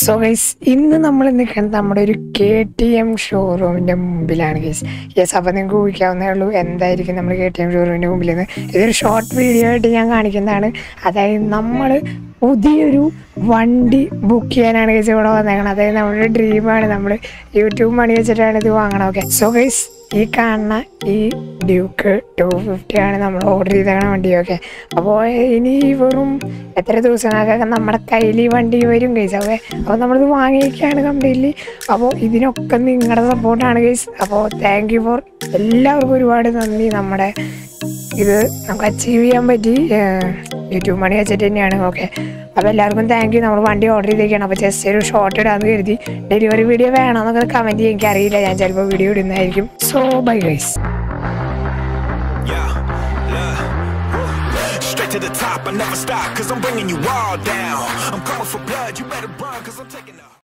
So guys ഇന്ന് നമ്മൾ നിൽക്കുന്നത് നമ്മുടെ ഒരു കെ ടി എം ഷോറൂമിൻ്റെ മുമ്പിലാണ് ഗൈസ് യെസ് അപ്പോൾ നിങ്ങൾക്ക് ഊഹിക്കാവുന്നേ ഉള്ളൂ എന്തായിരിക്കും നമ്മൾ കെ ടി എം ഷോറൂമിൻ്റെ മുമ്പിൽ നിന്ന് ഇതൊരു ഷോർട്ട് വീഡിയോ ആയിട്ട് ഞാൻ കാണിക്കുന്നതാണ് അതായത് നമ്മൾ പുതിയൊരു വണ്ടി ബുക്ക് ചെയ്യാനാണ് ഗൈസ് ഇവിടെ വന്നേക്കണം അതായത് നമ്മുടെ ഡ്രീമാണ് നമ്മൾ യൂട്യൂബ് മണി വെച്ചിട്ടാണ് ഇത് വാങ്ങണം ഓക്കെ സോ ഗൈസ് ഈ കാണുന്ന ഈ ഡ്യൂക്ക് ടു ഫിഫ്റ്റി ആണ് നമ്മൾ ഓർഡർ ചെയ്തേക്കണ വണ്ടി ഓക്കെ അപ്പോൾ ഇനി വെറും എത്ര ദിവസങ്ങൾക്കൊക്കെ നമ്മുടെ കയ്യിൽ ഈ വണ്ടി വരും ഗൈസ് ഓക്കെ അപ്പോൾ നമ്മളിത് വാങ്ങിയിരിക്കുകയാണ് കംപ്ലീറ്റ്ലി അപ്പോൾ ഇതിനൊക്കെ നിങ്ങളുടെ സപ്പോർട്ടാണ് ഗൈസ് അപ്പോൾ താങ്ക് യു ഫോർ എല്ലാവർക്കും ഒരുപാട് നന്ദി നമ്മുടെ ഇത് നമുക്ക് അച്ചീവ് ചെയ്യാൻ പറ്റി യൂട്യൂബ് മണി വെച്ചിട്ട് തന്നെയാണ് ഓക്കെ അപ്പോൾ എല്ലാവർക്കും താങ്ക് യു നമ്മൾ വണ്ടി ഓർഡർ ചെയ്തേക്കാണ് അപ്പോൾ ജസ്റ്റ് ഒരു ഷോർട്ട് ഇടാന്ന് കരുതി ഡെലിവറി വീഡിയോ വേണമെന്നൊക്കെ കമൻറ്റ് ചെയ്യാൻ എനിക്കറിയില്ല ഞാൻ ചിലപ്പോൾ വീഡിയോ ഇടുന്നതായിരിക്കും so bye guys Yeah, look. Straight to the top, I never stop, cause I'm bringing you all down. I'm coming for blood, you better run, cause I'm taking the.